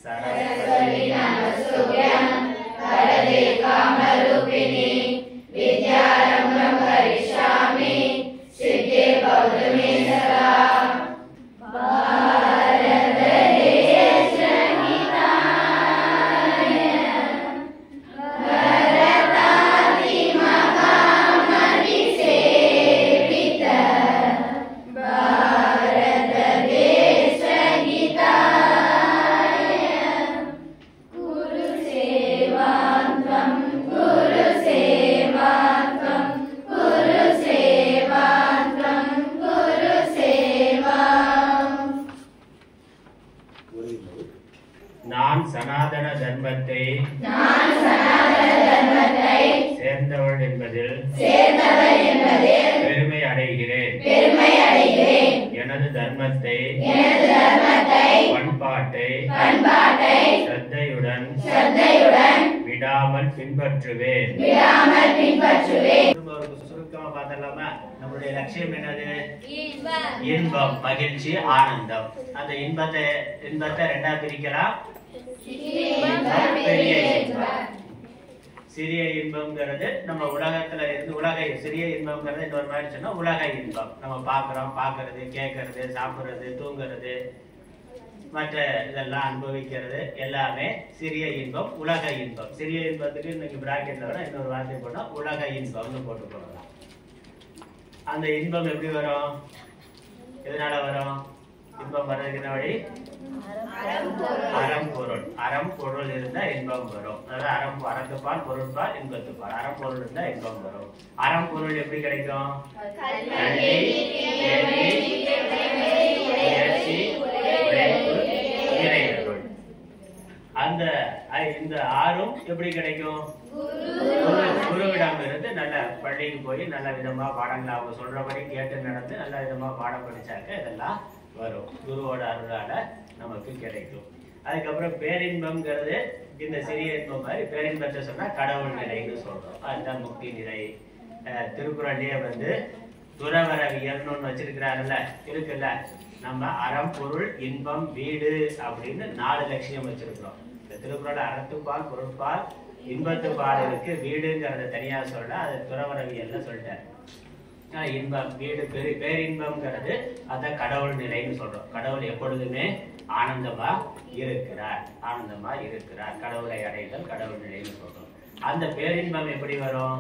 सरस्वती नमस्तुभ्यं वरदे कामरूपिणि विद्यारम्भं करिष्यामि सिद्धे गौतमे सदा நான் சனாதன தர்மத்தை நான் சனாதன தர்மத்தை சேர்ந்தவள் என்பதில் சேர்ந்தவர் என்பதில் பெருமை அடைகிறேன் பெருமை அடைகிறேன் எனது தர்மத்தை எனது தர்மத்தை பண்பாட்டை பண்பாட்டை ஸ்ரத்தையுடன் ஸ்ரத்தையுடன் விடாமல் பின்பற்றுவேன் விடாமல் பின்பற்றுவேன் திரும்ப ஒரு சுருக்கமா பார்த்தலாமா நம்மளுடைய லட்சியம் என்னது இன்பம் மகிழ்ச்சி ஆனந்தம் அந்த இன்பத்தை இன்பத்தை ரெண்டா பிரிக்கலாம் இன்பம், பெரிய இன்பம் சிறிய இன்பம்ங்கிறது நம்ம உலகத்துல இருந்து உலக சிறிய இன்பம்ங்கிறது இன்னொரு மாதிரி சொன்னா உலக இன்பம் நம்ம பார்க்கிறோம் பார்க்கிறது கேட்கறது சாப்பிடுறது தூங்குறது மற்ற இதெல்லாம் அனுபவிக்கிறது எல்லாமே சிறிய இன்பம் உலக இன்பம் சிறிய இன்பத்துக்கு இன்னைக்கு பிராக்கெட்ல வர இன்னொரு வார்த்தை போனா உலக இன்பம்னு போட்டு போடலாம் அந்த இன்பம் எப்படி வரும் எதனால வரும் இன்பம் வர்றதுக்கு என்ன வழி அறம் பொருள் அறம் பொருள் இருந்தா இன்பம் வரும் அதாவது அறம் அறத்துப்பால் பொருட்பால் இன்பத்துப்பால் அறம் பொருள் இருந்தா இன்பம் வரும் அறம் பொருள் எப்படி கிடைக்கும் கல்வி, கேள்வி, முயற்சி, உழைப்பு, இறையருள். அந்த ஐ- இந்த ஆறும் எப்படி கிடைக்கும் குரு குருவிடம் இருந்து நல்ல பள்ளிக்கு போய் நல்ல விதமா பாடங்களை அவங்க சொல்றபடி கேட்டு நடந்து நல்ல விதமா பாடம் படிச்சாக்க இதெல்லாம் வரும் குருவோட அருளால நமக்கு கிடைக்கும் அதுக்கப்புறம் பேரின்பம்ங்கிறது இந்த சிறிய இன்பம் மாதிரி பேரின்பத்தை சொன்னா கடவுள் நிலைன்னு சொல்றோம் அதுதான் முக்தி நிலை அஹ் திருக்குறள்லயே வந்து துறவரவியல்னு ஒண்ணு வச்சிருக்கிறாருல்ல இருக்குல்ல நம்ம அறம் பொருள் இன்பம் வீடு அப்படின்னு நாலு லட்சியம் வச்சிருக்கிறோம் இந்த திருக்குறள் அறத்துப்பால் பொருட்பால் இன்பத்துப்பால் இருக்கு வீடுங்கிறத தனியா சொல்ல அது துறவரவியல்ல சொல்லிட்டாரு ஆஹ் இன்பம் வீடு பெரு பேரின்பம்ங்கிறது அதான் கடவுள் நிலைன்னு சொல்றோம் கடவுள் எப்பொழுதுமே ஆனந்தமா இருக்கிறார் ஆனந்தமா இருக்கிறார் கடவுளை அடைதல் கடவுள் நிலைன்னு சொல்றோம் அந்த பேரின்பம் எப்படி வரும்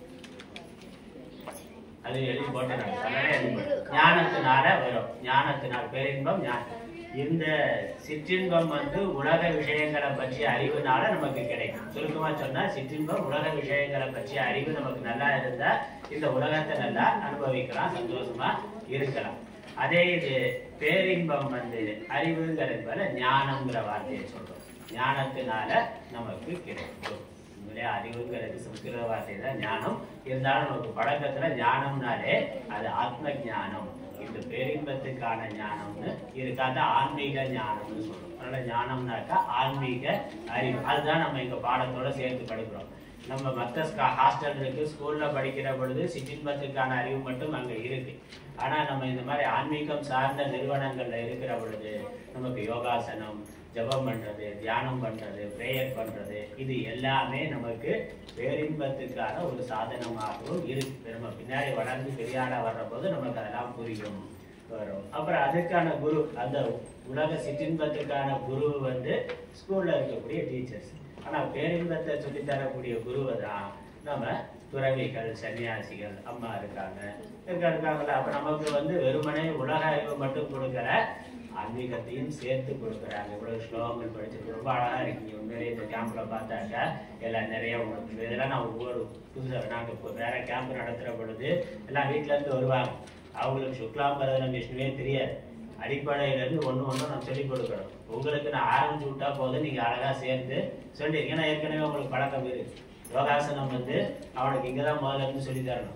அது எழுதி போட்டு நான் சொல்லவே எழுதி போட்டேன். ஞானத்தினால வரும் ஞானத்தினால் பேரின்பம் ஞானம் இந்த சிற்றின்பம் வந்து உலக விஷயங்களை பற்றிய அறிவுனால நமக்கு கிடைக்கும் சுருக்கமா சொன்னா சிற்றின்பம் உலக விஷயங்களை பற்றிய அறிவு நமக்கு நல்லா இருந்தா இந்த உலகத்தை நல்லா அனுபவிக்கலாம் சந்தோஷமா இருக்கலாம் அதே இது பேரின்பம் வந்து அறிவுங்கிறது போல ஞானம்ங்கிற வார்த்தையை சொல்றோம் ஞானத்தினால நமக்கு கிடைக்கும் உண்மையிலே அறிவுங்கிறது சம்ஸ்கிருத வார்த்தை தான் ஞானம் இருந்தாலும் நமக்கு பழக்கத்துல ஞானம்னாலே அது ஆத்ம ஞானம் இந்த பேரின்பத்துக்கான ஞானம்னு இருக்காத ஆன்மீக ஞானம்னு சொல்றோம் அதனால ஞானம்னாக்கா ஆன்மீக அறிவு அதுதான் நம்ம எங்க பாடத்தோட சேர்த்து படிக்கிறோம் நம்ம மற்ற ஹாஸ்டல் இருக்கு ஸ்கூல்ல படிக்கிற பொழுது சிற்றின்பத்துக்கான அறிவு மட்டும் அங்க இருக்கு ஆனா நம்ம இந்த மாதிரி ஆன்மீகம் சார்ந்த நிறுவனங்கள்ல இருக்கிற பொழுது நமக்கு யோகாசனம் ஜெபம் பண்றது தியானம் பண்றது பிரேயர் பண்றது இது எல்லாமே நமக்கு பேரின்பத்துக்கான ஒரு சாதனமாகவும் இருக்கு நம்ம பின்னாடி வளர்ந்து பெரியாளா வர்ற போது நமக்கு அதெல்லாம் புரியும் வரும் அப்புறம் அதுக்கான குரு அந்த உலக சிற்றின்பத்துக்கான குரு வந்து ஸ்கூல்ல இருக்கக்கூடிய டீச்சர்ஸ் ஆனா பேரின்பத்தை சொல்லித் தரக்கூடிய குருவை தான் நம்ம துறவிகள் சன்னியாசிகள் அம்மா இருக்காங்க இருக்க இருக்காங்கல்ல அப்ப நமக்கு வந்து வெறுமனே உலக அறிவு மட்டும் கொடுக்கற ஆன்மீகத்தையும் சேர்த்து கொடுக்குறாங்க இவ்வளவு ஸ்லோகங்கள் படிச்சு ரொம்ப அழகா இருக்கீங்க உண்மையிலேயே இந்த கேம்ப்ல பார்த்தாக்கா எல்லாம் நிறைய உங்களுக்கு இதெல்லாம் நான் ஒவ்வொரு புதுசாக நாங்க இப்போ வேற கேம்ப் நடத்துற பொழுது எல்லாம் வீட்ல இருந்து வருவாங்க அவங்களுக்கு சுக்லாம்பரதனம் விஷ்ணுவே தெரியாது அடிப்படையில இருந்து ஒண்ணு ஒண்ணு நம்ம சொல்லிக் கொடுக்கணும் உங்களுக்கு நான் ஆரம்பிச்சு விட்டா போதும் நீங்க அழகா சேர்ந்து சொல்லி ஏன்னா ஏற்கனவே உங்களுக்கு பழக்கம் இருக்கு யோகாசனம் வந்து அவனுக்கு இங்கதான் முதல்ல இருந்து சொல்லி தரணும்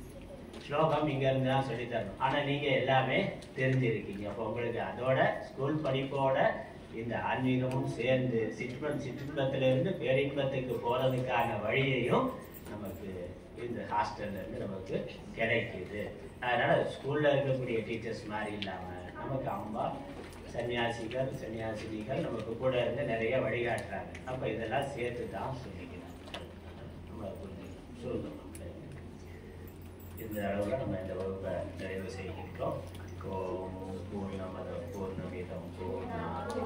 ஸ்லோகம் இங்க இருந்து தான் சொல்லி தரணும் ஆனா நீங்க எல்லாமே தெரிஞ்சிருக்கீங்க அப்போ உங்களுக்கு அதோட ஸ்கூல் படிப்போட இந்த ஆன்மீகமும் சேர்ந்து சிற்றின்பம் சிற்றின்பத்துல இருந்து பேரின்பத்துக்கு போறதுக்கான வழியையும் நமக்கு இந்த ஹாஸ்டல்ல இருந்து நமக்கு கிடைக்குது அதனால ஸ்கூல்ல இருக்கக்கூடிய டீச்சர்ஸ் மாதிரி இல்லாம நமக்கு அம்மா சன்னியாசிகள் சன்னியாசினிகள் நமக்கு கூட இருந்து நிறைய வழிகாட்டுறாங்க அப்ப இதெல்லாம் சேர்த்து தான் சொல்லிக்கிறோம் நம்ம புரிஞ்சுக்கணும். சுருக்கமா. இந்த அளவுல நம்ம இந்த வகுப்பை நிறைவு செய்கின்றோம் ஓம் பூர்ணமத பூர்ணமிதம் பூர்ணா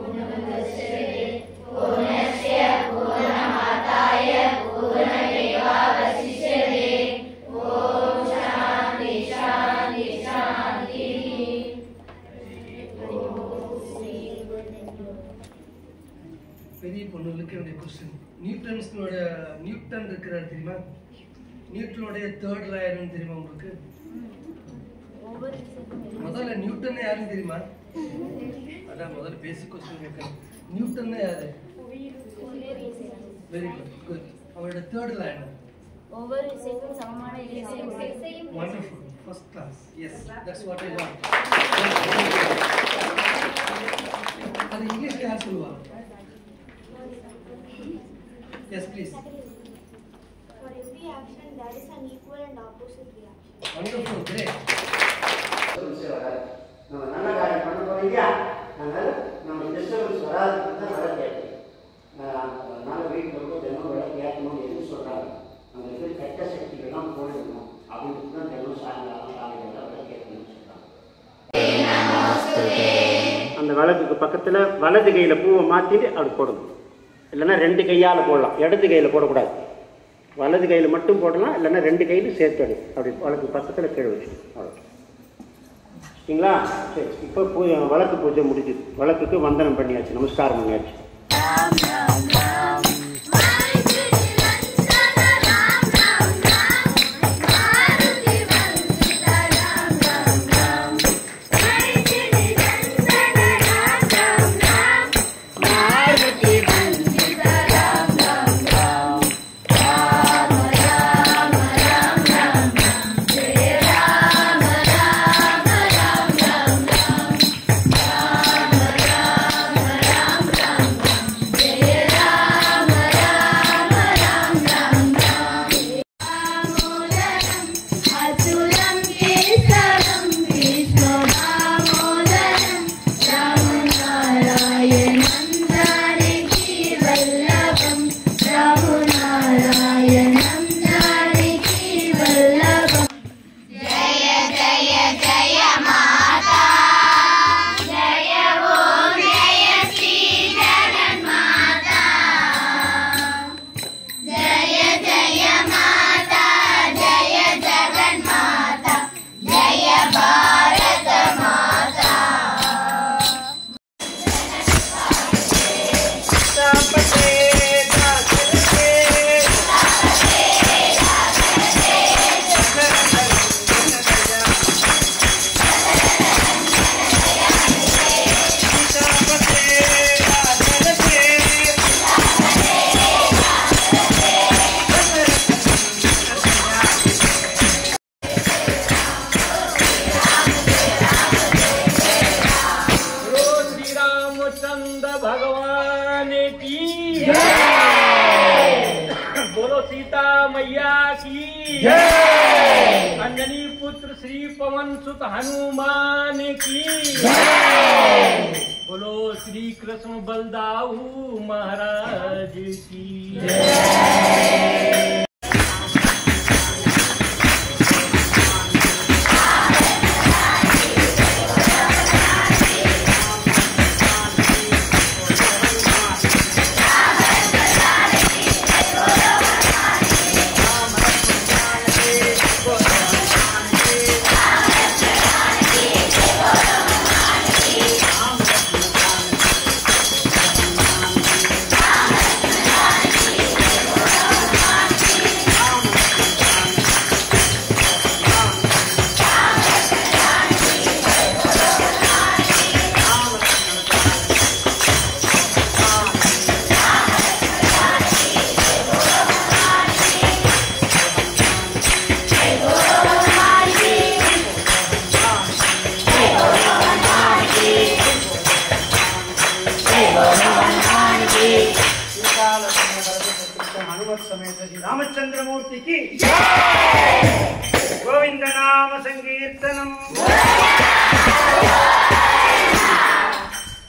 பெரிய பொண்ணுங்களுக்கு என்னுடைய கொஸ்டின் நியூட்டன்ஸ்னோட நியூட்டன் இருக்கிறார் தெரியுமா நியூட்டனுடைய தேர்ட் லாயர்னு தெரியுமா உங்களுக்கு முதல்ல நியூட்டன் யாருன்னு தெரியுமா அதான் முதல்ல பேசிக் கொஸ்டின் கேட்கணும் நியூட்டன் யாரு வெரி குட் குட் அவரோட தேர்ட் லா என்ன ஒவ்வொரு இசைக்கும் சமமான இசை உண்டு Wonderful. First class. Yes, that's what I want. அது இங்கிலீஷ்ல யார் சொல்லுவா yes please For every action, there is an equal and opposite reaction. Wonderful great டிஸ்டர்பன்ஸே வராது நம்ம நல்ல காரியம் பண்ண போறோம் இல்லையா அதனால நம்ம டிஸ்டர்பன்ஸ் வராதுன்னு தான் வர கேட்கு அதனால வீட்டில் வந்து தினம் விளக்கு ஏற்றணும் எதுவும் சொல்கிறாங்க அந்த இது கெட்ட சக்திகள்லாம் போயிடணும் அப்படின்னு தான் தினம் சாயங்காலம் காலையில் விளக்கு ஏற்றணும்னு சொல்கிறாங்க அந்த விளக்குக்கு பக்கத்தில் வலது கையில் பூவை மாற்றிட்டு அப்படி போடணும் இல்லைன்னா ரெண்டு கையால் போடலாம் இடது கையில் போடக்கூடாது வலது கையில் மட்டும் போடலாம் இல்லைன்னா ரெண்டு கையிலும் சேர்த்து அடி அப்படி வழக்கு பக்கத்தில் கீழே வச்சு அவ்வளோ சரிங்களா சரி இப்போ பூ வழக்கு பூஜை முடிஞ்சுது வழக்குக்கு வந்தனம் பண்ணியாச்சு நமஸ்காரம் பண்ணியாச்சு அசுரம் கேசவம் விஷ்ணுமாமோதரம் ராமநாராயணம் ஜானகி வல்லபம் ராமநாராயணம் ஜானகி வல்லபம் ஜய ஜய ஜய மாதா ஜய ஓம் ஜய ஸ்ரீ ஜகன்மாதா जय जय माता जय जगन्माता जय भारत माता श्री रामचंद्र भगवान की बोलो सीता मैया की अंजनी पुत्र श्री पवन सुत हनुमान की बोलो श्री कृष्ण बलदाऊ महाराज की हनुमत समेत श्री रामचंद्र मूर्ति की गोविंद नाम संकीर्तनम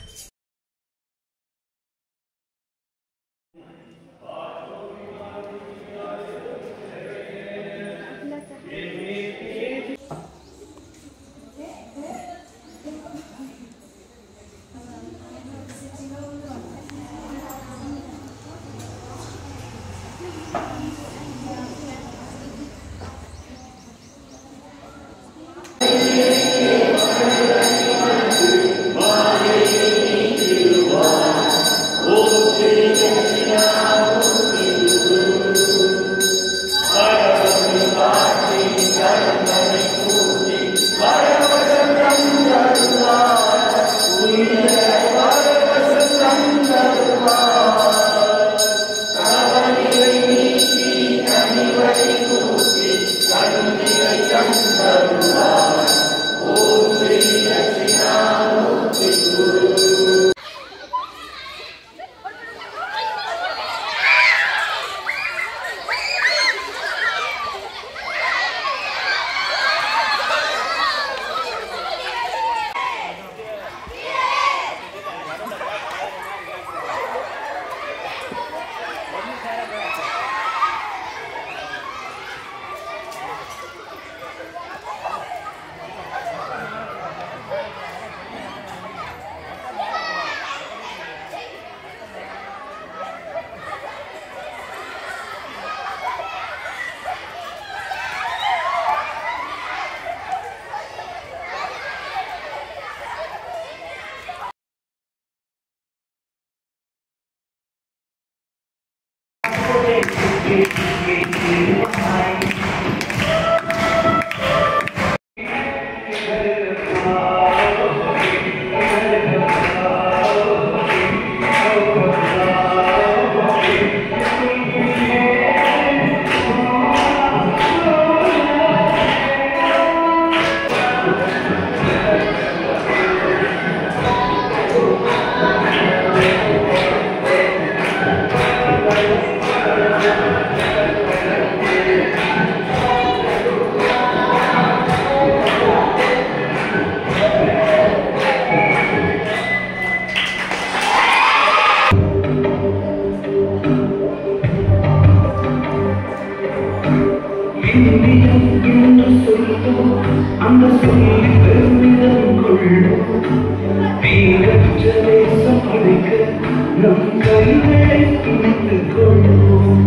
அந்த சொல்லி பெருமிதம் கொள்ளும் தீரற்ற தேசம் அழிக்க நம் கைகளை துணித்துக் கொள்வோம்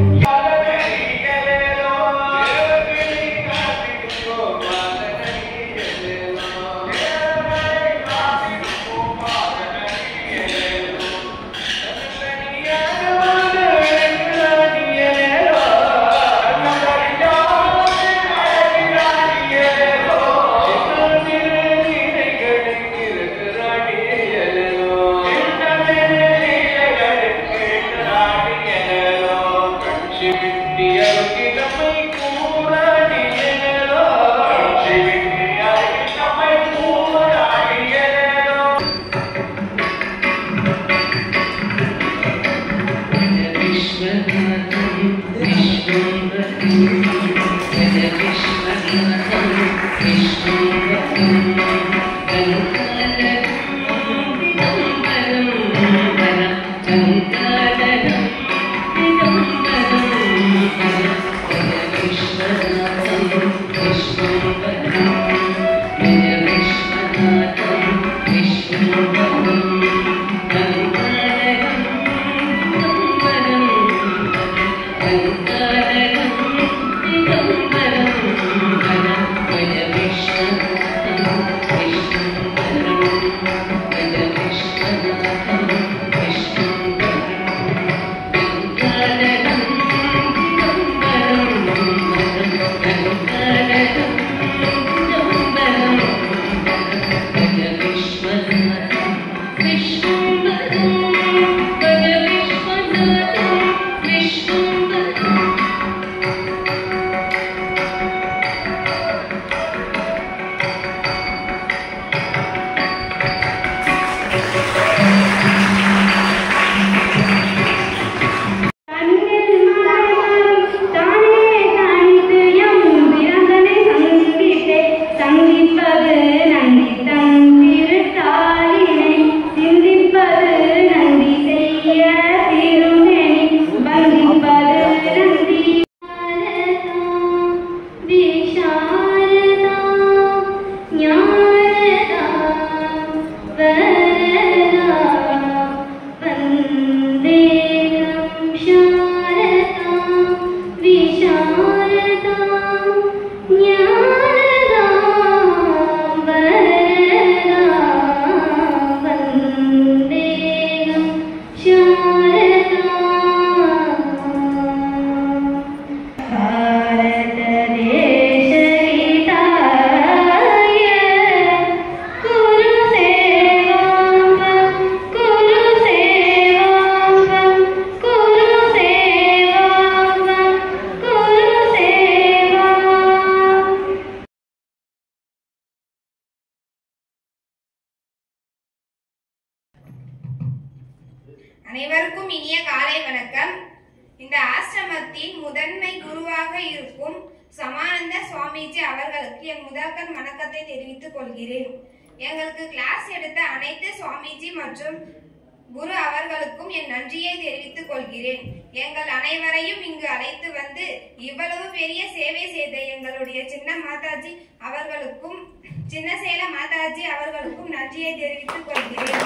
அனைவருக்கும் இனிய காலை வணக்கம் இந்த ஆசிரமத்தின் முதன்மை குருவாக இருக்கும் சமானந்த சுவாமிஜி அவர்களுக்கு என் முதற்கண் வணக்கத்தை தெரிவித்துக் கொள்கிறேன் எங்களுக்கு கிளாஸ் எடுத்த அனைத்து சுவாமிஜி மற்றும் குரு அவர்களுக்கும் என் நன்றியை தெரிவித்துக் கொள்கிறேன் எங்கள் அனைவரையும் இங்கு அழைத்து வந்து இவ்வளவு பெரிய சேவை செய்த எங்களுடைய சின்ன மாதாஜி அவர்களுக்கும் சின்ன சேல மாதாஜி அவர்களுக்கும் நன்றியை தெரிவித்துக் கொள்கிறேன்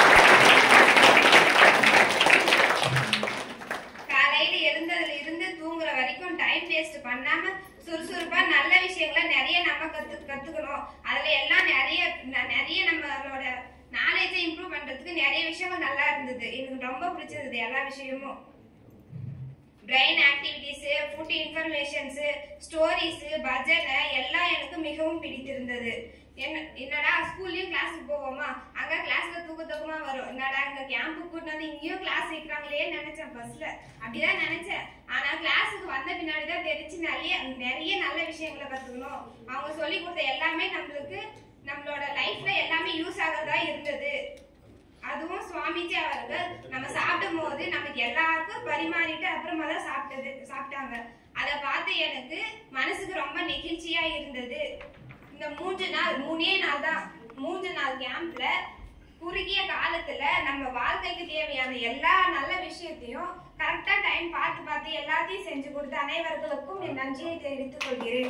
காலையில எழுந்ததுல இருந்து தூங்குற வரைக்கும் டைம் வேஸ்ட் பண்ணாம சுறுசுறுப்பா நல்ல விஷயங்களை நிறைய நம்ம கத்து கத்துக்கணும் அதுல எல்லாம் நிறைய ந- நிறைய நம்மளோட நாலேஜை இம்ப்ரூவ் பண்றதுக்கு நிறைய விஷயங்கள் நல்லா இருந்தது எனக்கு ரொம்ப பிடிச்சிருந்தது எல்லா விஷயமும் brain activities food informations stories பஜனை எல்லாம் எனக்கு மிகவும் பிடித்திருந்தது என்ன என்னடா ஸ்கூல்லையும் கிளாஸுக்கு போவோமா அங்கே கிளாஸில் தூக்க தூக்கமாக வரும் என்னடா இந்த கேம்பு கூட்டிட்டு வந்து இங்கேயும் கிளாஸ் வைக்கிறாங்களே நினச்சேன் ஃபர்ஸ்ட்ல அப்படிதான் நினச்சேன் ஆனால் கிளாஸுக்கு வந்த பின்னாடி தான் தெரிஞ்சு நிறைய நிறைய நல்ல விஷயங்களை கற்றுக்கணும் அவங்க சொல்லி கொடுத்த எல்லாமே நம்மளுக்கு நம்மளோட லைஃப்ல எல்லாமே யூஸ் ஆகிறதா இருந்தது அதுவும் சுவாமிஜி அவர்கள் நம்ம சாப்பிடும் போது நமக்கு எல்லாருக்கும் பரிமாறிட்டு அப்புறமா தான் சாப்பிட்டது சாப்பிட்டாங்க அதை பார்த்து எனக்கு மனசுக்கு ரொம்ப நெகிழ்ச்சியா இருந்தது இந்த மூன்று நாள் மூணே நாள் தான் மூன்று நாள் கேம்ப்ல குறுகிய காலத்துல நம்ம வாழ்க்கைக்கு தேவையான எல்லா நல்ல விஷயத்தையும் கரெக்டா டைம் பார்த்து பார்த்து எல்லாத்தையும் செஞ்சு கொடுத்த அனைவர்களுக்கும் என் நன்றியை தெரிவித்துக் கொள்கிறேன்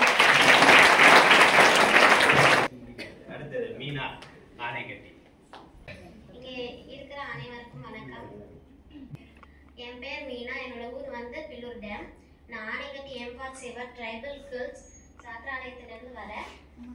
அடுத்தது மீனா ஆனைக்கட்டி இங்கே இருக்கிற அனைவருக்கும் வணக்கம் என் பேர் மீனா என்னோட ஊர் வந்து பில்லூர் டேம் நான் ஆணைக்கட்டி எம்பாக் சேவர் ட்ரைபல் கேர்ள்ஸ் சாத்திராலயத்திலிருந்து வரேன்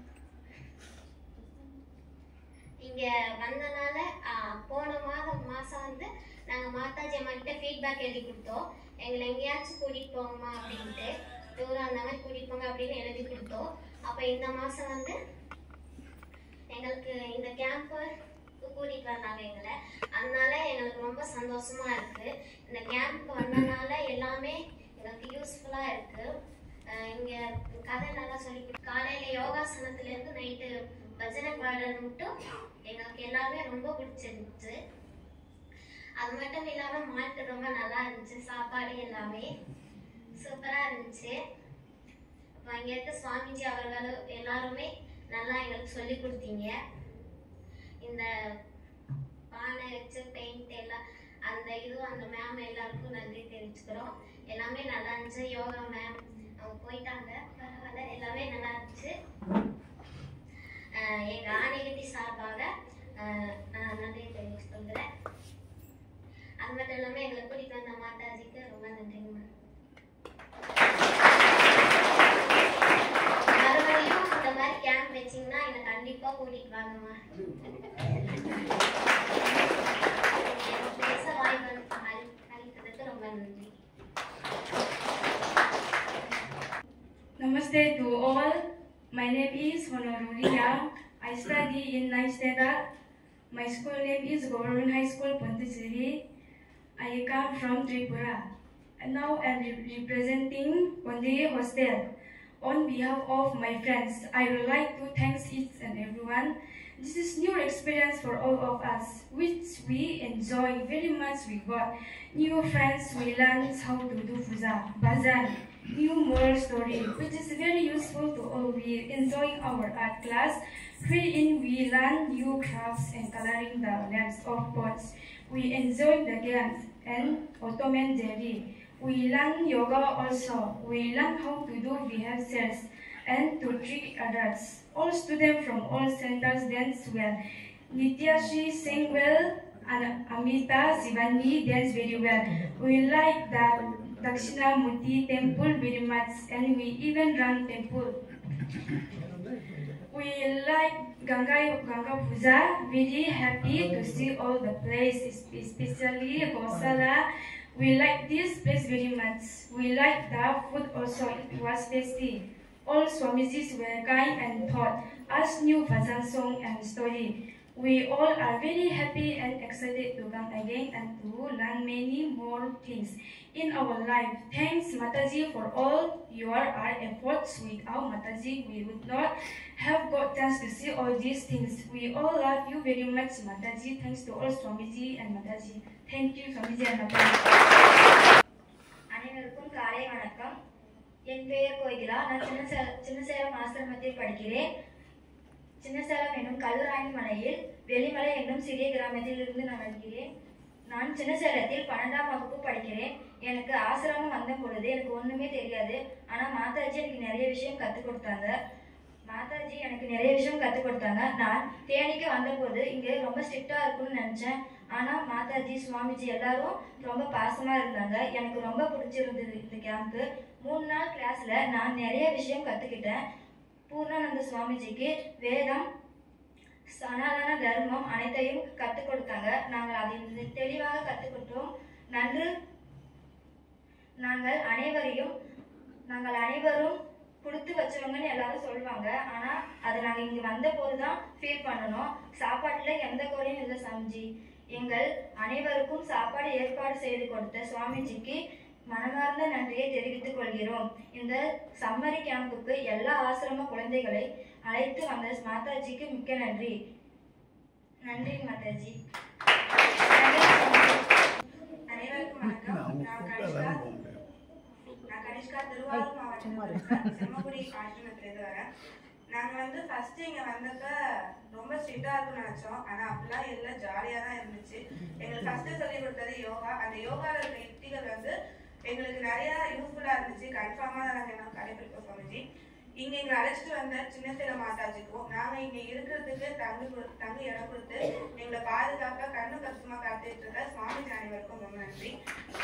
இங்க வந்தனால ஆ, போன மாதம் மாசம் வந்து நாங்க மாதாஜி அம்மா கிட்ட ஃபீட்பேக் எழுதி கொடுத்தோம் எங்களை எங்கேயாச்சும் கூட்டிட்டு போங்கம்மா அப்படின்ட்டு டூர் அந்த மாதிரி கூட்டிட்டு போங்க அப்படின்னு எழுதி கொடுத்தோம் அப்ப இந்த மாசம் வந்து எங்களுக்கு இந்த கேம்ப் கூட்டிட்டு வந்தாங்க எங்களை அதனால எங்களுக்கு ரொம்ப சந்தோஷமா இருக்கு இந்த கேம்ப் வந்தனால எல்லாமே எங்களுக்கு யூஸ்ஃபுல்லா இருக்கு அஹ் இங்க கதை நல்லா சொல்லி கொடு- காலையில யோகாசனத்துல இருந்து நைட்டு பஜனை பாடல் மட்டும் எங்களுக்கு எல்லாமே ரொம்ப பிடிச்சிருந்துச்சு அது மட்டும் இல்லாம மாட்டு ரொம்ப நல்லா இருந்துச்சு சாப்பாடு எல்லாமே சூப்பரா இருந்துச்சு அப்ப இங்க இருக்க சுவாமிஜி அவர்கள் எல்லாருமே நல்லா எங்களுக்கு சொல்லி கொடுத்தீங்க இந்த பானை வச்சு பெயிண்ட் எல்லாம் அந்த இதுவும் அந்த மேம் எல்லாருக்கும் நன்றி தெரிவிச்சுக்கிறோம் எல்லாமே நல்லா இருந்துச்சு யோகா மேம் அவங்க போயிட்டாங்க பரவாயில்ல எல்லாமே நல்லா இருந்துச்சு அஹ் எங்க ஆணையத்தி சார்பாக அஹ் நான் நன்றி தெரிவித்துக் கொள்கிறேன் அது மட்டும் இல்லாம எங்களை கூட்டிட்டு வந்த மாதாஜிக்கு ரொம்ப நன்றிங்க மேம் மறுபடியும் இந்த மாதிரி கேம்ப் வச்சீங்கன்னா என்னை கண்டிப்பா கூட்டிட்டு வாங்கம்மா எனக்கு பேச வாய்ப்பு அளி- அளித்ததுக்கு ரொம்ப நன்றி Namaste to all. My name is Honoruria. I study in ninth standard. My school name is Government High School, Pondicherry. I come from Tripura. And now I'm re- representing Pondicherry Hostel. On behalf of my friends, I would like to thank each and everyone. This is new experience for all of us, which we enjoy very much. We got new friends. We learned how to do puja, bhajan, new moral story, which is very useful to all. We enjoy our art class, wherein we learn new crafts and coloring the lamps of pots. We enjoy the games and Ottoman jelly. We learn yoga also. We learn how to do rehearsals and to treat others. All students from all centers dance well. Nityashi sing well and Amita Sivani dance very well. We like the Dakshinamurti temple very much and we even run temple. We like Ganga, Ganga Puja, very happy to see all the places, especially Gosala. We like this place very much. We like the food also, it was tasty. All Swamijis were kind and taught us new bhajan song and story. We all are very happy and excited to come again and to learn many more things in our life. Thanks Mataji for all your art efforts. Without Mataji, we would not have got chance to see all these things. We all love you very much, Mataji. Thanks to all Swamiji and Mataji. Thank you, Swamiji and Mataji. அனைவருக்கும் காலை வணக்கம் என் பெயர் கோகிலா நான் சின்ன சே- சின்னசேலம் ஆசிரமத்தில் படிக்கிறேன் சின்னசேலம் என்னும் கல்லுராணி மலையில் வெளிமலை என்னும் சிறிய கிராமத்தில் இருந்து நான் வருகிறேன் நான் சின்னசேலத்தில் பன்னெண்டாம் வகுப்பு படிக்கிறேன் எனக்கு ஆசிரமம் வந்த பொழுது எனக்கு ஒண்ணுமே தெரியாது ஆனா மாதாஜி எனக்கு நிறைய விஷயம் கற்றுக் கொடுத்தாங்க மாதாஜி எனக்கு நிறைய விஷயம் கற்றுக் கொடுத்தாங்க நான் தேனிக்கு வந்தபோது இங்கே ரொம்ப ஸ்ட்ரிக்டாக இருக்கும்னு நினச்சேன் ஆனால் மாதாஜி சுவாமிஜி எல்லாரும் ரொம்ப பாசமாக இருந்தாங்க எனக்கு ரொம்ப பிடிச்சிருந்தது இந்த கேம்ப்பு மூணு நாள் கிளாஸில் நான் நிறைய விஷயம் கற்றுக்கிட்டேன் பூர்ணானந்த சுவாமிஜிக்கு வேதம் சனாதன தர்மம் அனைத்தையும் கற்றுக் கொடுத்தாங்க நாங்கள் அதை தெளிவாக கற்றுக்கிட்டோம் நன்று நாங்கள் அனைவரையும் நாங்கள் அனைவரும் கொடுத்து வச்சவங்கன்னு எல்லாரும் சொல்லுவாங்க ஆனா அது நாங்க இங்க வந்த போதுதான் ஃபீல் பண்ணணும் சாப்பாட்டுல எந்த குறையும் இல்லை சாமிஜி எங்கள் அனைவருக்கும் சாப்பாடு ஏற்பாடு செய்து கொடுத்த சுவாமிஜிக்கு மனமார்ந்த நன்றியை தெரிவித்துக் கொள்கிறோம் இந்த சம்மரி கேம்புக்கு எல்லா ஆசிரம குழந்தைகளை அழைத்து வந்த மாதாஜிக்கு மிக்க நன்றி நன்றி மாதாஜி அனைவருக்கும் வணக்கம் நான் கனிஷ்கா நான் கனிஷ்கா திருவாரூர் மாவட்டத்தில் செம்மகுடி ஆசிரமத்திலேருந்து வரேன் நாங்க வந்து ஃபர்ஸ்ட் இங்க வந்தப்ப ரொம்ப ஸ்ட்ரிக்டா இருக்கும்னு நினைச்சோம் ஆனா அப்படிலாம் இல்லை ஜாலியா தான் இருந்துச்சு எங்களுக்கு ஃபர்ஸ்ட் சொல்லி கொடுத்தது யோகா அந்த யோகால இருக்க யுக்திகள் வந்து எங்களுக்கு நிறைய யூஸ்ஃபுல்லா இருந்துச்சு கன்ஃபார்மா தான் நாங்க என்ன கடைபிடிப்போம் சுவாமிஜி இங்க எங்களை அழைச்சிட்டு வந்த சின்ன சேல மாதாஜிக்கும் நாங்க இங்க இருக்கிறதுக்கு தங்கு கொடு- தங்கு இடம் கொடுத்து எங்களை பாதுகாப்பா கண்ணு கஷ்டமா காத்துட்டு இருக்க சுவாமிஜி அனைவருக்கும் ரொம்ப நன்றி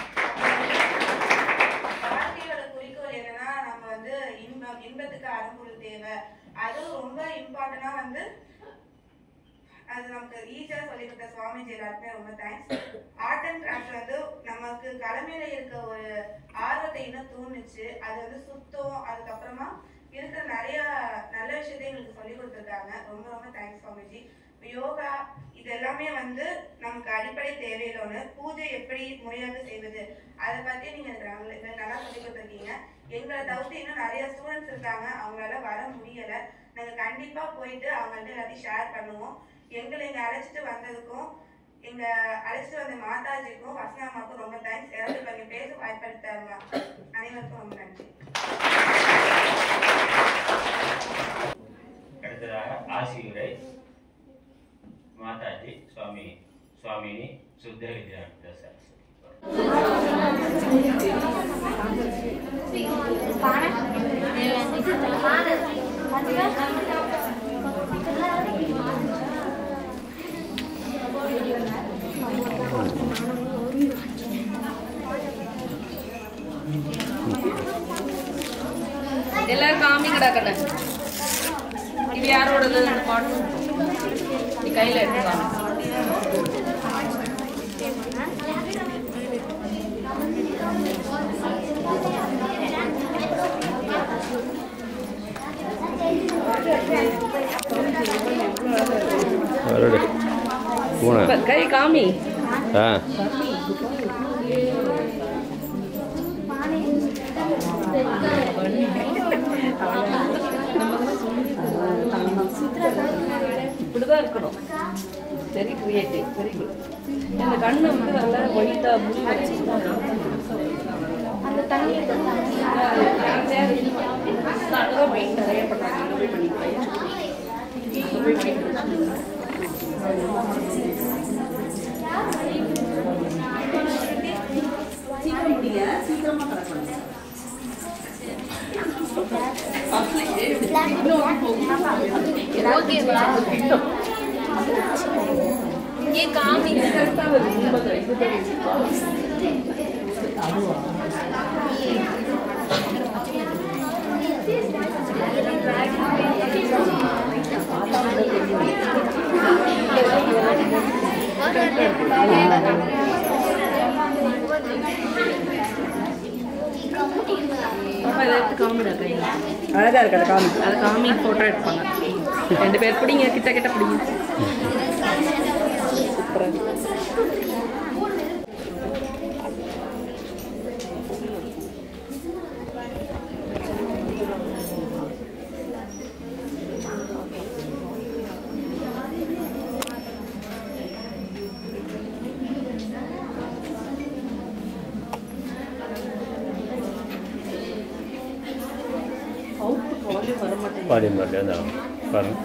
வாழ்க்கையோட குறிக்கோள் என்னன்னா நம்ம வந்து இன்பம் இன்பத்துக்கு அரும்பொருள் தேவை அதுவும் ரொம்ப இம்பார்ட்டண்டா வந்து அது நமக்கு ஈஸியா சொல்லி கொடுத்த சுவாமிஜி எல்லாருக்குமே ரொம்ப தேங்க்ஸ் ஆர்ட் அண்ட் கிராஃப்ட் வந்து நமக்கு கடமையில இருக்க ஒரு ஆர்வத்தை இன்னும் தூண்டுச்சு அது வந்து சுத்தம் அதுக்கப்புறமா இருக்கிற நிறைய நல்ல விஷயத்தை எங்களுக்கு சொல்லி கொடுத்துருக்காங்க ரொம்ப ரொம்ப தேங்க்ஸ் சுவாமிஜி யோகா இது எல்லாமே வந்து நமக்கு அடிப்படை தேவையில ஒண்ணு பூஜை எப்படி முறையாக செய்வது அதை பத்தி நீங்க எனக்கு நல்ல- எங்களுக்கு நல்லா சொல்லி கொடுத்துருக்கீங்க எங்களை தவிர்த்து இன்னும் நிறைய ஸ்டூடெண்ட்ஸ் இருக்காங்க அவங்களால வர முடியல நாங்க கண்டிப்பா போயிட்டு அவங்கள்ட்ட எல்லாத்தையும் ஷேர் பண்ணுவோம் எங்களை இங்க அழைச்சிட்டு வந்ததுக்கும் எங்க அழைச்சிட்டு வந்த மாதாஜிக்கும் வசனாமாக்கும் ரொம்ப தேங்க்ஸ் யாராவது இப்ப இங்க பேச வாய்ப்படுத்த அனைவருக்கும் ரொம்ப நன்றி அடுத்ததாக ஆசியுரை மாதாஜி சுவாமி சுவாமினி சுத்தகிரியானந்த சரஸ்வதி எல்லாரும் காமிங்கடா கண்ணு இது யாரோடது இந்த பாட்டு நீ கையில எடுத்துக்கலாம் வருடு பூனை இப்ப கை காமி ஆ இப்படிதான் இருக்கணும் வெரி கிரியேட்டிவ் வெரி குட் இந்த கண்ணை வந்து நல்லா ஒயிட்டா முடி வச்சு அந்த தண்ணி அழகா பெயிண்ட் நிறைய பண்ணாங்க அங்க போய் பண்ணிக்கலாம் அங்க போய் paint சீக்கிரம் முடிங்க சீக்கிரமா கிடக்கணும் இங்கே காமிங்க பாப்பா இதை எடுத்து காமிடா கையில் அழகா இருக்கு அதை காமி அதை காமி ஃபோட்டோ எடுப்பாங்க ரெண்டு பேர் பிடிங்க கிட்ட கிட்ட பிடிங்க சூப்பரா இருக்கு. அவுட்புட் வால்யூம் வர மாட்டேங்குது பாடி மாட்டேன் இருந்தாலும் பாருங்க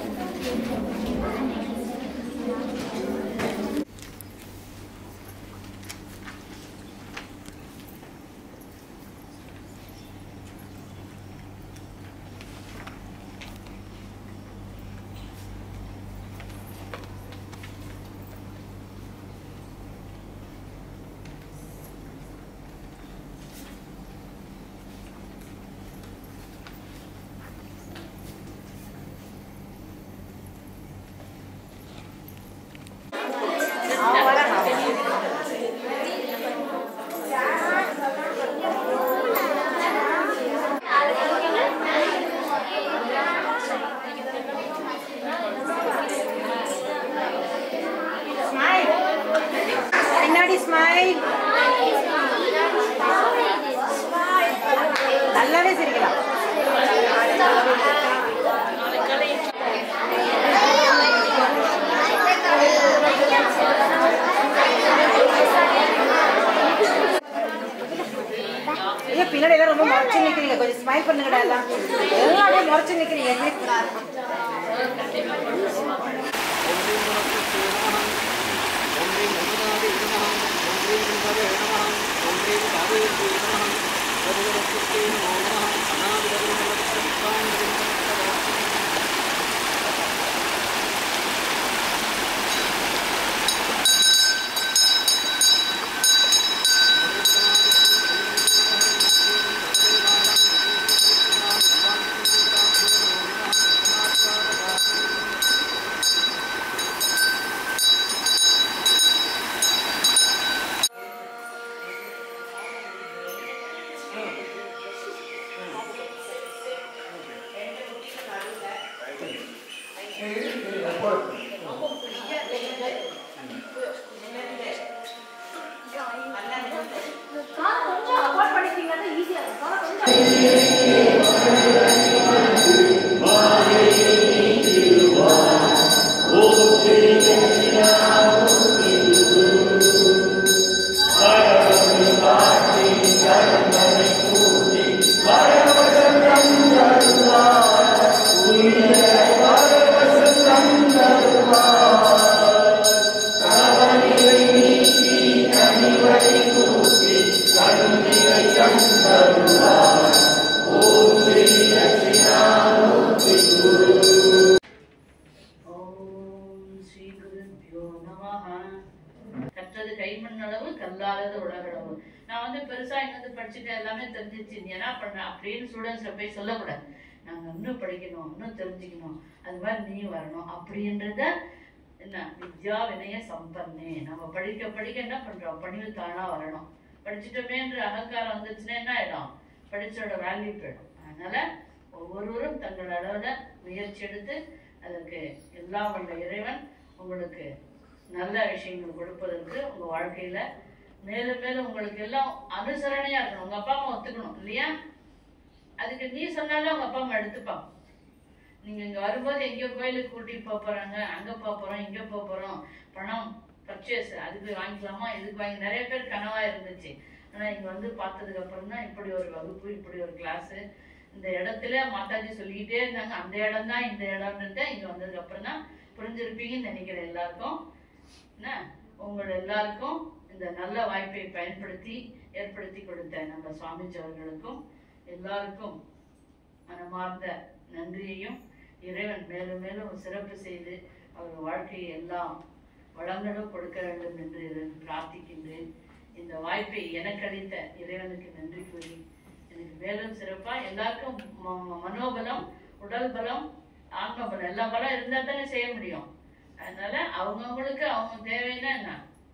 ரொம்ப முறைச்சு நிக்கிறீங்க கொஞ்சம் ஸ்மைல் பண்ணுங்கடா எல்லாம் எல்லாம் அப்படியே முறைச்சு நிக்கிறீங்க கற்றது கைமண் அளவு கல்லாதது உலகளவு நான் வந்து பெருசா என்னது படிச்சுட்டு எல்லாமே தெரிஞ்சிச்சு நீ என்ன பண்ற அப்படின்னு ஸ்டூடெண்ட்ஸ்ல போய் சொல்லக்கூடாது நாங்க இன்னும் படிக்கணும் இன்னும் தெரிஞ்சுக்கணும் அது மாதிரி நீ வரணும் அப்படின்றத என்ன வித்யா வினய சம்பன்னே நம்ம படிக்க படிக்க என்ன பண்றோம் பணிவு தானா வரணும் படிச்சுட்டோமேன்ற அகங்காரம் வந்துச்சுன்னா என்ன ஆயிடும் படிச்சோட வேல்யூ போயிடும் அதனால ஒவ்வொருவரும் தங்களோட அளவுல முயற்சி எடுத்து அதற்கு எல்லாம் வல்ல இறைவன் உங்களுக்கு நல்ல விஷயங்கள் கொடுப்பதற்கு உங்க வாழ்க்கையில மேலும் மேலும் உங்களுக்கு எல்லாம் அனுசரணையா இருக்கணும் உங்க அப்பா அம்மா ஒத்துக்கணும் இல்லையா அதுக்கு நீ சொன்னாலும் உங்க அப்பா அம்மா எடுத்துப்பாங்க நீங்க இங்க வரும்போது எங்கேயோ கோயிலுக்கு கூட்டிட்டு போக போறாங்க அங்க போக போறோம் இங்க போக போறோம் பணம் பர்ச்சேஸ் அதுக்கு வாங்கிக்கலாமா இதுக்கு வாங்கி நிறைய பேர் கனவா இருந்துச்சு ஆனா இங்க வந்து பார்த்ததுக்கு அப்புறம் தான் இப்படி ஒரு வகுப்பு இப்படி ஒரு கிளாஸ் இந்த இடத்துல மாதாஜி சொல்லிக்கிட்டே இருந்தாங்க அந்த இடம் தான் இந்த இடம்ன்றத இங்க வந்ததுக்கு அப்புறம் தான் புரிஞ்சிருப்பீங்கன்னு நினைக்கிறேன் எல்லாருக்கும் என்ன உங்களோட எல்லாருக்கும் இந்த நல்ல வாய்ப்பை பயன்படுத்தி ஏற்படுத்தி கொடுத்த நம்ம சுவாமிஜி அவர்களுக்கும் எல்லாருக்கும் மனமார்ந்த நன்றியையும் இறைவன் மேலும் மேலும் சிறப்பு செய்து அவர் வாழ்க்கையை எல்லாம் வளங்களும் கொடுக்க வேண்டும் என்று இறைவன் பிரார்த்திக்கின்றேன் இந்த வாய்ப்பை எனக்கு அளித்த இறைவனுக்கு நன்றி கூறி எனக்கு மேலும் சிறப்பா எல்லாருக்கும் ம- ம- மனோபலம் உடல் பலம் ஆன்ம பலம் எல்லா பலம் இருந்தா தானே செய்ய முடியும் அதனால அவங்கவுங்களுக்கு அவங்க தேவைன்னா என்ன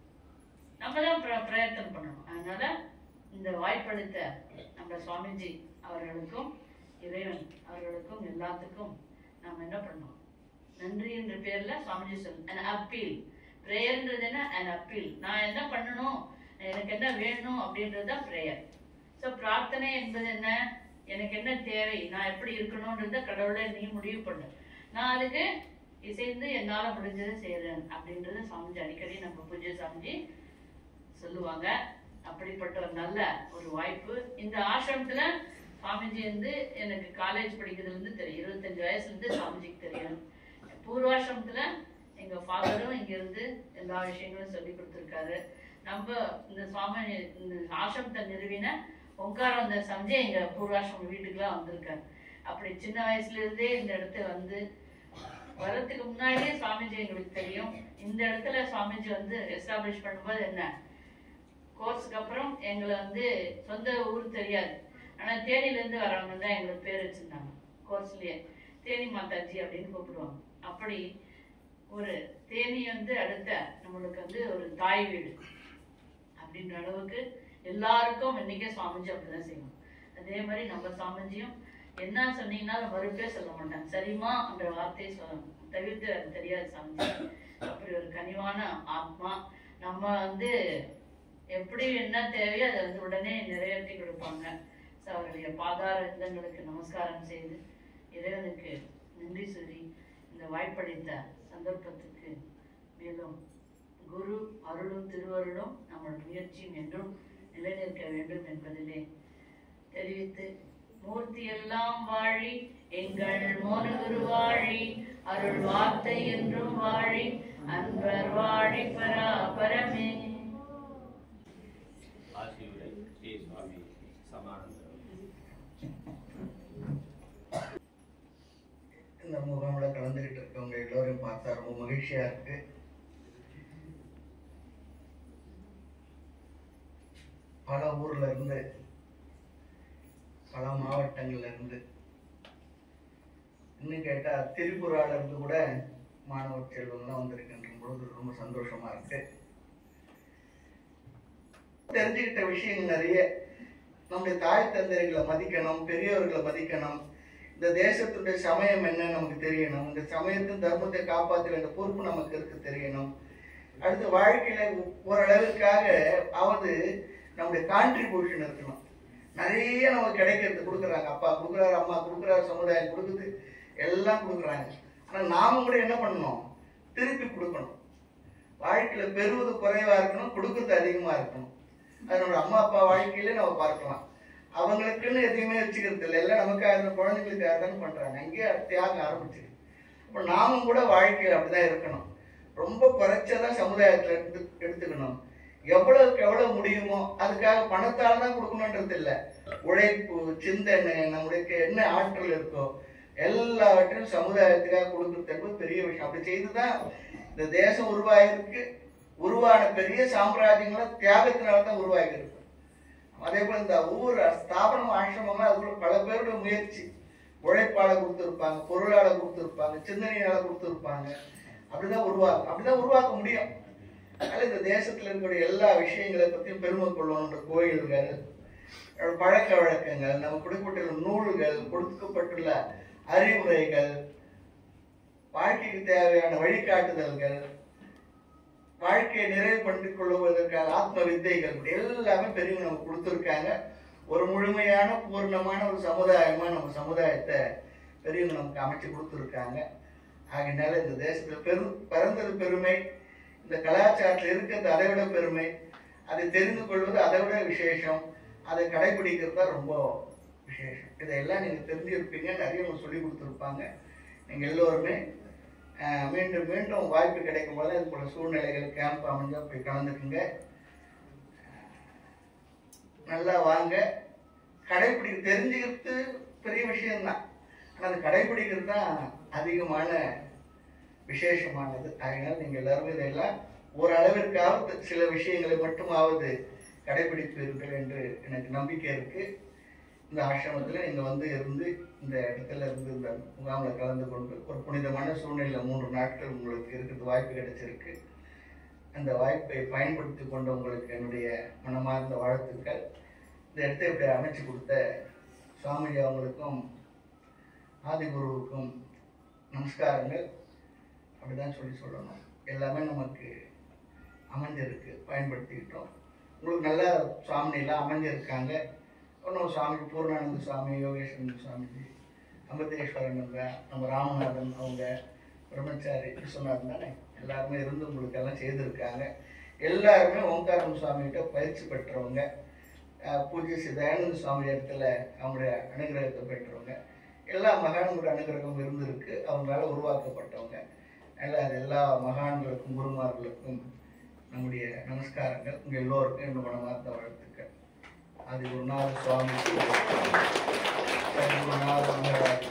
நம்ம தான் பிர- பிரயத்தனம் பண்ணணும் அதனால இந்த வாய்ப்பளித்த நம்ம சுவாமிஜி அவர்களுக்கும் இறைவன் அவர்களுக்கும் எல்லாத்துக்கும் நாம் என்ன பண்ணோம் நன்றி என்ற பேர்ல சுவாமிஜி சொல் an அப்பீல் ப்ரேயர்ன்றது என்ன an அப்பீல் நான் என்ன பண்ணணும் எனக்கு என்ன வேணும் அப்படின்றது தான் ப்ரேயர் ஸோ பிரார்த்தனை என்பது என்ன எனக்கு என்ன தேவை நான் எப்படி இருக்கணும்ன்றத கடவுளை நீ முடிவு பண்ணு நான் அதுக்கு இசைந்து என்னால முடிஞ்சதை செய்யறேன் அப்படின்றத சாமிஜி அடிக்கடி நம்ம பூஜை சாமிஜி சொல்லுவாங்க அப்படிப்பட்ட ஒரு நல்ல ஒரு வாய்ப்பு இந்த ஆசிரமத்துல சுவாமிஜி வந்து எனக்கு காலேஜ் படிக்கிறதுல இருந்து தெரியும் இருபத்தஞ்சு வயசுல இருந்து சுவாமிஜிக்கு தெரியும் பூர்வாசிரமத்துல எங்க ஃபாதரும் இங்க இருந்து எல்லா விஷயங்களும் சொல்லி கொடுத்துருக்காரு நம்ம இந்த சுவாமி இந்த ஆசிரமத்தை நிறுவின ஓங்காரம் இந்த சம்ஜி எங்க பூர்வாசிரம வீட்டுக்குலாம் வந்திருக்காரு அப்படி சின்ன வயசுல இருந்தே இந்த இடத்துல வந்து வரதுக்கு முன்னாடியே சுவாமிஜி எங்களுக்கு தெரியும் இந்த இடத்துல சுவாமிஜி வந்து எஸ்டாப்ளிஷ் பண்ணும்போது என்ன கோர்ஸுக்கு அப்புறம் எங்களை வந்து சொந்த ஊர் தெரியாது ஆனா தேனில இருந்து வரவங்க தான் எங்களுக்கு பேர் வச்சிருந்தாங்க கோர்ஸ்லயே தேனி மாதாஜி அப்படின்னு கூப்பிடுவாங்க அப்படி ஒரு தேனி வந்து அடுத்த நம்மளுக்கு வந்து ஒரு தாய் வீடு அப்படின்ற அளவுக்கு எல்லாருக்கும் இன்னைக்கே சுவாமிஜி அப்படிதான் செய்வோம் அதே மாதிரி நம்ம சுவாமிஜியும் என்ன சொன்னீங்கன்னாலும் மறுப்பே சொல்ல மாட்டாங்க சரிமா என்ற வார்த்தையை சொல்ல தவிர்த்து அது தெரியாது சாமிஜி அப்படி ஒரு கனிவான ஆத்மா நம்ம வந்து எப்படி என்ன தேவையோ அதை வந்து உடனே நிறைவேற்றி கொடுப்பாங்க ஸோ அவருடைய பாதார இல்லங்களுக்கு நமஸ்காரம் செய்து இறைவனுக்கு நன்றி சொல்லி இந்த வாய்ப்பளித்த சந்தர்ப்பத்துக்கு மேலும் குரு அருளும் திருவருளும் நம்முடைய முயற்சியும் என்றும் நிலைநிற்க வேண்டும் என்பதிலே தெரிவித்து மூர்த்தி எல்லாம் வாழி எங்கள் மோனகுரு வாழி அருள் வார்த்தை என்றும் வாழி அன்பர் வாழி பரா பரமே ஆசியுரை ஸ்ரீ சுவாமி சமானந்தர் இந்த முகாமில் கலந்துக்கிட்டு இருக்கவங்க எல்லோரையும் பார்த்தா ரொம்ப மகிழ்ச்சியா இருக்கு பல ஊர்ல இருந்து பல மாவட்டங்கள்ல இருந்து இன்னும் கேட்டா திரிபுரால இருந்து கூட மாணவ செல்வங்கள்லாம் வந்திருக்கின்ற பொழுது ரொம்ப சந்தோஷமா இருக்கு தெரிஞ்சுக்கிட்ட விஷயங்கள் நிறைய நம்முடைய தாய் தந்தைகளை மதிக்கணும் பெரியவர்களை மதிக்கணும் இந்த தேசத்துடைய சமயம் என்ன நமக்கு தெரியணும் இந்த சமயத்தின் தர்மத்தை காப்பாற்ற வேண்டிய பொறுப்பு நமக்கு இருக்கு தெரியணும் அடுத்து வாழ்க்கையில ஓரளவிற்காக அவது நம்முடைய கான்ட்ரிபியூஷன் இருக்கணும் நிறைய நமக்கு கிடைக்கிறது கொடுக்குறாங்க அப்பா கொடுக்குறாரு அம்மா கொடுக்குறாரு சமுதாயம் கொடுக்குது எல்லாம் கொடுக்குறாங்க ஆனா நாம கூட என்ன பண்ணணும் திருப்பி கொடுக்கணும் வாழ்க்கையில பெறுவது குறைவா இருக்கணும் கொடுக்கறது அதிகமா இருக்கணும் அது நம்ம அம்மா அப்பா வாழ்க்கையில நம்ம பார்க்கலாம் அவங்களுக்குன்னு எதையுமே வச்சுக்கிறது இல்லை எல்லாம் நமக்காக இந்த குழந்தைங்களுக்காக தானே பண்றாங்க அங்கேயே தியாகம் ஆரம்பிச்சிருக்கு அப்ப நாமும் கூட வாழ்க்கையில் அப்படிதான் இருக்கணும் ரொம்ப குறைச்சதான் சமுதாயத்துல எடுத்து எடுத்துக்கணும் எவ்வளவுக்கு எவ்வளவு முடியுமோ அதுக்காக பணத்தால தான் கொடுக்கணுன்றது இல்லை உழைப்பு சிந்தனை நம்முடைய என்ன ஆற்றல் இருக்கோ எல்லாவற்றையும் சமுதாயத்துக்காக கொடுக்கறது என்பது பெரிய விஷயம் அப்படி செய்துதான் இந்த தேசம் உருவாகிருக்கு உருவான பெரிய சாம்ராஜ்யங்களும் தியாகத்தினால தான் உருவாகி இருக்கு அதே போல இந்த ஊர் ஸ்தாபனம் ஆசிரமம்லாம் அதுக்குள்ள பல பேருடைய முயற்சி உழைப்பால கொடுத்துருப்பாங்க பொருளால கொடுத்துருப்பாங்க சிந்தனையால கொடுத்துருப்பாங்க அப்படிதான் உருவாக்கும் அப்படிதான் உருவாக்க முடியும் அதனால இந்த தேசத்துல இருக்கக்கூடிய எல்லா விஷயங்களை பத்தியும் பெருமை கொள்ளணுன்ற கோயில்கள் அஹ் பழக்க வழக்கங்கள் நம்ம கொடுக்கப்பட்டுள்ள நூல்கள் கொடுக்கப்பட்டுள்ள அறிவுரைகள் வாழ்க்கைக்கு தேவையான வழிகாட்டுதல்கள் வாழ்க்கையை நிறைவுபடுத்திக் கொள்வதற்கான ஆத்ம வித்தைகள் இப்படி எல்லாமே பெரியவங்க நமக்கு கொடுத்துருக்காங்க ஒரு முழுமையான பூர்ணமான ஒரு சமுதாயமா நம்ம சமுதாயத்தை பெரியவங்க நமக்கு அமைச்சு கொடுத்துருக்காங்க ஆகையினால இந்த தேசத்துல பெரு பிறந்தது பெருமை இந்த கலாச்சாரத்தில் இருக்கிறது அதை விட பெருமை அதை தெரிந்து கொள்வது அதை விட விசேஷம் அதை கடைபிடிக்கிறது தான் ரொம்ப விசேஷம் இதையெல்லாம் நீங்க தெரிஞ்சிருப்பீங்க நிறைய உங்களுக்கு சொல்லி கொடுத்துருப்பாங்க நீங்க எல்லோருமே அஹ், மீண்டும் மீண்டும் வாய்ப்பு கிடைக்கும் போது இது போல சூழ்நிலைகள் கேம்ப் அமைஞ்சா போய் கலந்துக்குங்க நல்லா வாங்க கடைபிடிக்க தெரிஞ்சுக்கிறது பெரிய விஷயம்தான் ஆனால் அது கடைபிடிக்கிறது தான் அதிகமான விசேஷமானது அதனால நீங்கள் எல்லாருமே இதெல்லாம் ஓரளவிற்காவது சில விஷயங்களை மட்டுமாவது கடைபிடிப்பீர்கள் என்று எனக்கு நம்பிக்கை இருக்கு இந்த ஆசிரமத்தில் நீங்கள் வந்து இருந்து இந்த இடத்துல இருந்து இந்த முகாமில் கலந்து கொண்டு ஒரு புனிதமான சூழ்நிலை மூன்று நாட்கள் உங்களுக்கு இருக்கிறது வாய்ப்பு கிடைச்சிருக்கு அந்த வாய்ப்பை பயன்படுத்தி கொண்ட உங்களுக்கு என்னுடைய மனமார்ந்த வாழ்த்துக்கள் இந்த இடத்தை இப்படி அமைச்சு கொடுத்த சுவாமிஜி அவங்களுக்கும் ஆதிகுருவுக்கும் நமஸ்காரங்கள் அப்படிதான் சொல்லி சொல்லணும் எல்லாமே நமக்கு அமைஞ்சிருக்கு பயன்படுத்திக்கிட்டோம் உங்களுக்கு நல்ல சுவாமினிலாம் அமைஞ்சிருக்காங்க இன்னும் சுவாமி பூர்ணானந்த சுவாமி யோகேஸ்வரன் சுவாமிஜி அமிர்தேஸ்வரன் அவங்க நம்ம ராமநாதன் அவங்க பிரம்மச்சாரி விஸ்வநாதன் தானே எல்லாருமே இருந்து உங்களுக்கு எல்லாம் செய்திருக்காங்க எல்லாருமே ஓங்காரம் சுவாமிகிட்ட பயிற்சி பெற்றவங்க அஹ் பூஜ்ய ஸ்ரீ தயானந்த சுவாமி இடத்துல அவங்களுடைய அனுகிரகத்தை பெற்றவங்க எல்லா மகான்களுடைய அனுகிரகம் இருந்திருக்கு அவங்களால உருவாக்கப்பட்டவங்க அதனால அது எல்லா மகான்களுக்கும் குருமார்களுக்கும் நம்முடைய நமஸ்காரங்கள் உங்க எல்லோருக்கும் என்னோட மனமார்ந்த வாழ்த்துக்கள் அது குருநாத சுவாமி குருநாத மகாராஜ்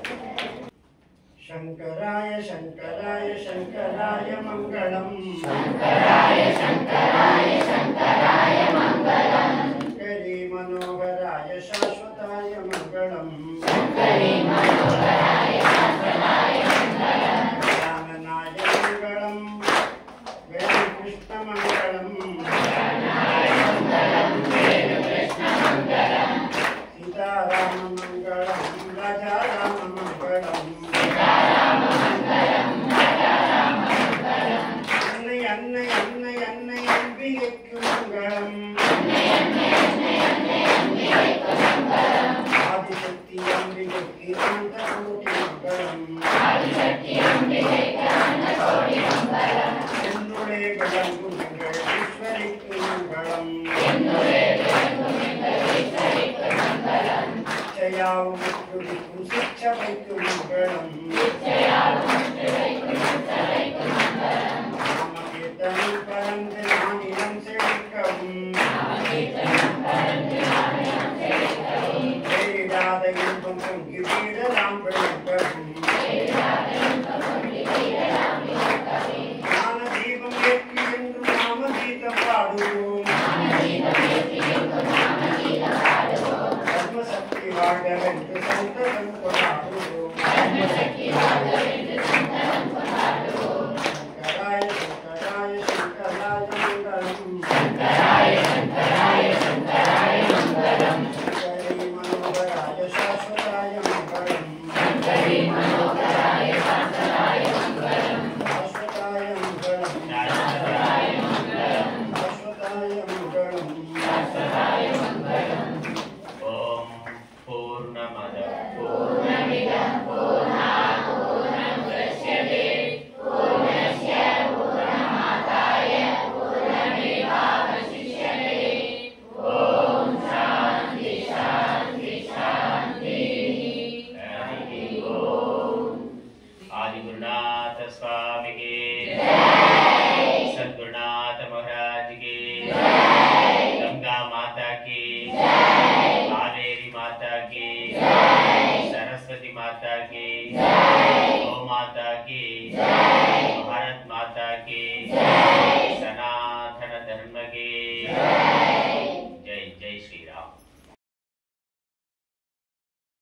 शङ्कराय शङ्कराय शङ्कराय मङ्गलम् शङ्कराय शङ्कराय शङ्कराय मङ्गलम् शङ्करी मनोहराय शाश्वताय मङ्गलम् शङ्करी मनोहराय शाश्वताय मङ्गलम् रामनाय मङ्गलम् वेणुकृष्णमङ्गलम् सीताराममङ्गलम् राजाराममङ्गलम् அன்னை அன்னை அன்னை அன்னை அன்பிகைக்கும் இச்சையாவும் முற்றுவிக்கும் சிற்றவைக்கும் மங்களம் நாமகீர்த்தனம் பறந்து நானிலம் செழிக்கவும் பேரிடாத இன்பம் பொங்கி வீடலாம் விளக்கவும் ஞான தீபம் ஏற்றி என்றும் நாம கீதம் பாடுவோம் தர்ம சக்தி வாழ்க வென்று சந்தனம் கொண்டாடுவோம் சங்கராய சங்கராய சங்கராய மங்களம் சங்கரி மனோகராய சாஸ்வதாய மங்களம் சாஸ்வதாய மங்களம் சாஸ்வதாய மங்களம் ஓம் பூர்ணமத பூர்ணமிதம் பூர்ணாத் பூர்ணமுதச்யதே பூர்ணஸ்ய பூர்ணமாதாய பூர்ணமேவாவசிஷ்யதே ஓம் சாந்தி சாந்தி சாந்தி ஹரி ஓம் ஆதிகுருநாத சுவாமிகே சத்குருநாத மகாராஜ் கே கங்கா மாதா கி